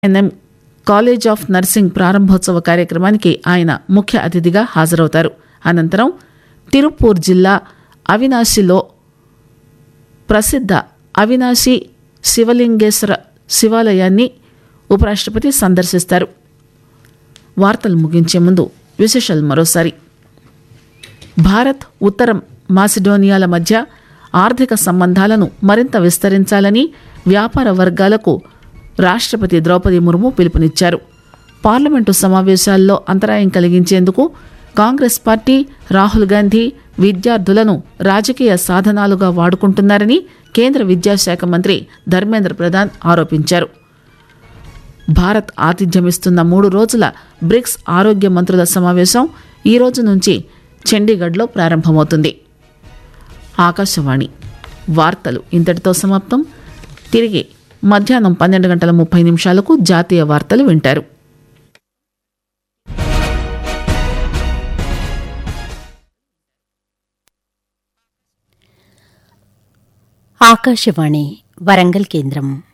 NM college of nursing ప్రారంభోత్సవ కార్యక్రమానికి ఆయన ముఖ్య అతిథిగా హాజరవుతారు అనంతరం తిరుపూర్ జిల్లా అవినాశిలో ప్రసిద్ధ అవినాశి శివలింగేశ్వర శివాలయాన్ని ఉపరాష్ట్రపతి సందర్శిస్తారు వార్తలు ముగించే ముందు విశేషాలు మరోసారి భారత్ ఉత్తర మాసిడోనియాల మధ్య ఆర్థిక సంబంధాలను మరింత విస్తరించాలని వ్యాపార వర్గాలకు రాష్ట్రపతి ద్రౌపది ముర్ము పిలుపునిచ్చారు పార్లమెంటు సమావేశాల్లో అంతరాయం కలిగించేందుకు కాంగ్రెస్ పార్టీ రాహుల్ గాంధీ విద్యార్థులను రాజకీయ సాధనాలుగా వాడుకుంటున్నారని కేంద్ర విద్యాశాఖ మంత్రి ధర్మేంద్ర ప్రధాన్ ఆరోపించారు భారత్ ఆతిథ్యమిస్తున్న మూడు రోజుల బ్రిక్స్ ఆరోగ్య మంత్రుల సమావేశం ఈ రోజు నుంచి చండీగఢ్లో ప్రారంభమవుతుంది ఆకాశవాణి వార్తలు ఇంతటితో సమాప్తం తిరిగి మధ్యాహ్నం పన్నెండు గంటల ముప్పై నిమిషాలకు జాతీయ వార్తలు వింటారు ఆకాశవాణి వరంగల్ కేంద్రం